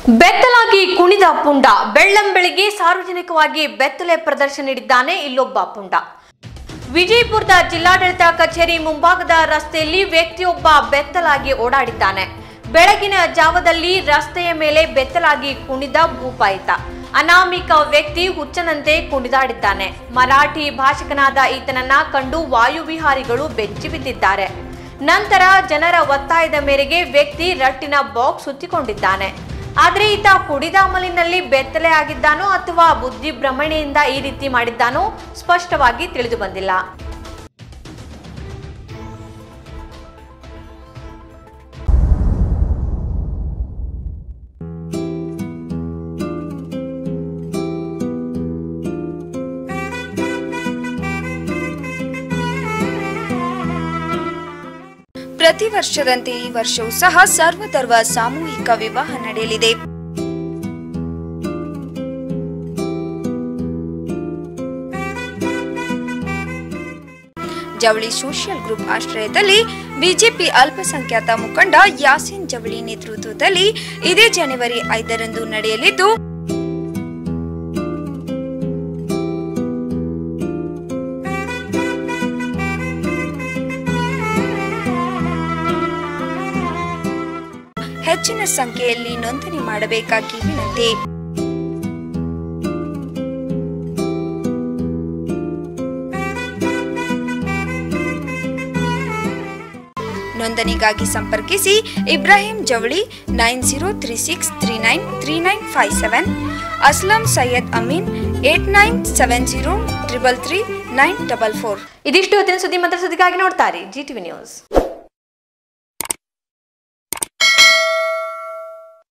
ಬೆತ್ತಲಾಗಿ ಕುಣಿದ ಪುಂಡ ಬೆಳ್ಳಂಬೆಳಿಗ್ಗೆ ಸಾರ್ವಜನಿಕವಾಗಿ ಬೆತ್ತಲೆ ಪ್ರದರ್ಶನ ನೀಡಿದ್ದಾನೆ ಇಲ್ಲೊಬ್ಬ ಪುಂಡ ವಿಜಯಪುರದ ಜಿಲ್ಲಾಡಳಿತ ಕಚೇರಿ ಮುಂಭಾಗದ ರಸ್ತೆಯಲ್ಲಿ ವ್ಯಕ್ತಿಯೊಬ್ಬ ಬೆತ್ತಲಾಗಿ ಓಡಾಡಿದ್ದಾನೆ ಬೆಳಗಿನ ಜಾವದಲ್ಲಿ ರಸ್ತೆಯ ಮೇಲೆ ಬೆತ್ತಲಾಗಿ ಕುಣಿದ ಭೂಪಾಯಿತ ಅನಾಮಿಕ ವ್ಯಕ್ತಿ ಹುಚ್ಚನಂತೆ ಕುಣಿದಾಡಿದ್ದಾನೆ ಮರಾಠಿ ಭಾಷಕನಾದ ಈತನನ್ನ ಕಂಡು ವಾಯುವಿಹಾರಿಗಳು ಬೆಚ್ಚಿ ಬಿದ್ದಿದ್ದಾರೆ ನಂತರ ಜನರ ಒತ್ತಾಯದ ಮೇರೆಗೆ ವ್ಯಕ್ತಿ ರಟ್ಟಿನ ಬಾಕ್ಸ್ ಸುತ್ತಿಕೊಂಡಿದ್ದಾನೆ ಆದರೆ ಈತ ಕುಡಿದ ಅಮಲಿನಲ್ಲಿ ಬೆತ್ತಲೆ ಆಗಿದ್ದಾನೋ ಅಥವಾ ಬುದ್ಧಿ ಭ್ರಮಣೆಯಿಂದ ಈ ರೀತಿ ಮಾಡಿದ್ದಾನೋ ಸ್ಪಷ್ಟವಾಗಿ ತಿಳಿದು ಬಂದಿಲ್ಲ ಪ್ರತಿ ವರ್ಷದಂತೆ ಈ ವರ್ಷವೂ ಸಹ ಸರ್ವಧರ್ಮ ಸಾಮೂಹಿಕ ವಿವಾಹ ನಡೆಯಲಿದೆ ಜವಳಿ ಸೋಷಿಯಲ್ ಗ್ರೂಪ್ ಆಶ್ರಯದಲ್ಲಿ ಬಿಜೆಪಿ ಅಲ್ಪಸಂಖ್ಯಾತ ಮುಖಂಡ ಯಾಸಿನ್ ಜವಳಿ ನೇತೃತ್ವದಲ್ಲಿ ಇದೇ ಜನವರಿ ಐದರಂದು ನಡೆಯಲಿದ್ದು ಹೆಚ್ಚಿನ ಸಂಖ್ಯೆಯಲ್ಲಿ ನೋಂದಣಿ ಮಾಡಬೇಕಾಗಿ ವಿನಂತಿ ನೋಂದಣಿಗಾಗಿ ಸಂಪರ್ಕಿಸಿ Ibrahim Javali nine zero three six three nine three nine five seven Aslam Syed Ameen eight nine seven zero triple three nine double four ಇದಿಷ್ಟು ಹೊತ್ತಿನ ಸುದ್ದಿ ಮಂತ್ರ ಸುದ್ದಿಗಾಗಿ ನೋಡ್ತಾರೆ ಜಿ ಟಿವಿ ನ್ಯೂಸ್